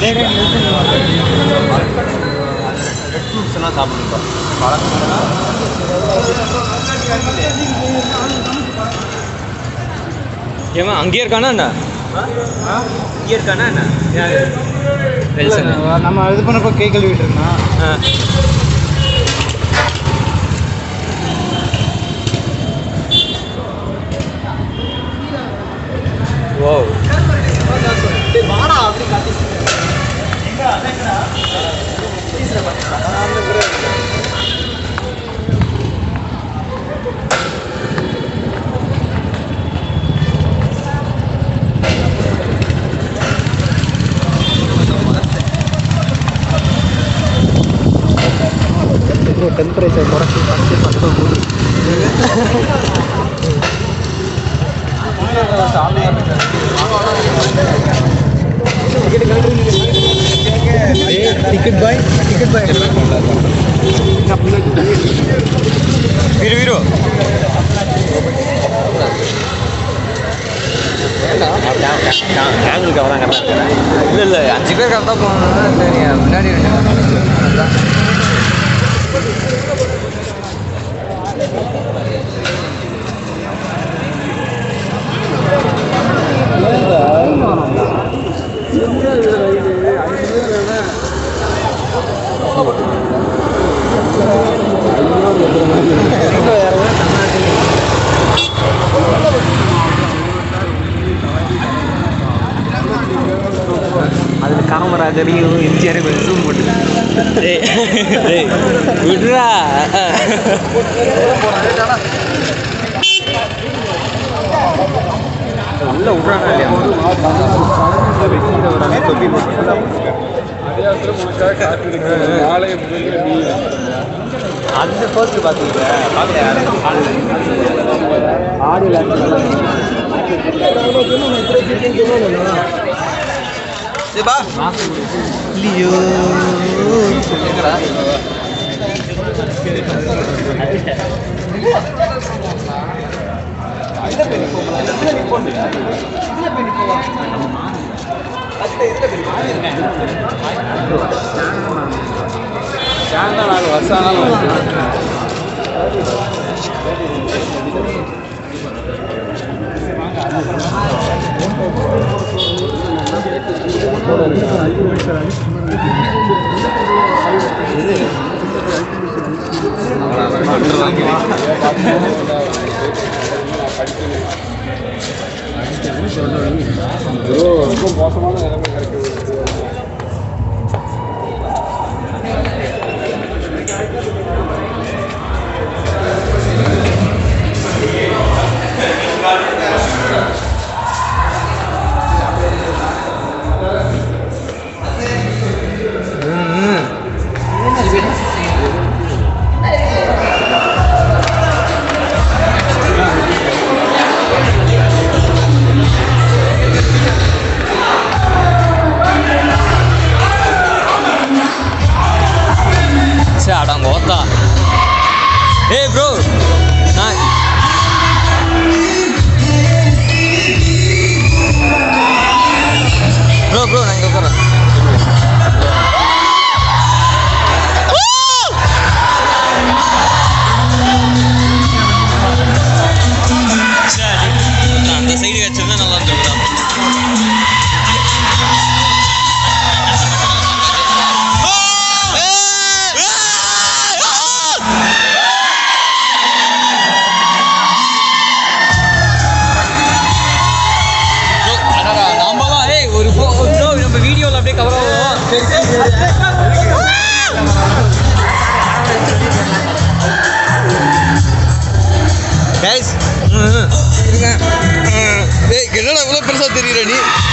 red fruits எல்லாம் சாப்பிடுங்க பழக்கம் ஏமா அங்கேயே இருக்கானா என்ன இங்கே இருக்கானா என்ன நெல்சன் நம்ம இது பண்ணப்போ கை கழுவிட்டு இருந்தான் ஆ ஓ டெம்பரேச்சர் குறைச்சி பத்து பத்து மூணு டிக்கெட் பாய் டிக்கெட் பாய் வீரு வீரு கேங்களுக்கு வராங்க இல்லை இல்லை அஞ்சு பேர் கரெக்டாக போகணும்னா சரி முன்னாடி ரெண்டு அதில் காமராஜரையும் எம்ஜிஆரையும் கொஞ்சம் ஜூம் போட்டு டேய் டேய் விட்றா உள்ள விட்றாங்க இல்லையா அந்த ஃபர்ஸ்ட் பார்த்தீங்க ஆடியில் இல்லையோ சே அடங்க ஓத்தா ஏய் ப்ரோ நான் ப்ரோ ப்ரோ நான் இங்கே உட்காரேன் அந்த சைடு வச்சிருந்தா நல்லா இருந்திருக்குடா நாமெல்லாம் ஏய் ஒரு போ bro, நம்ம வீடியோவில் அப்படியே கவர் ஆகும் சரி சரி கைஸ் இருங்க ஏய் என்னடா இவ்வளோ பெருசாக தெரியுற நீ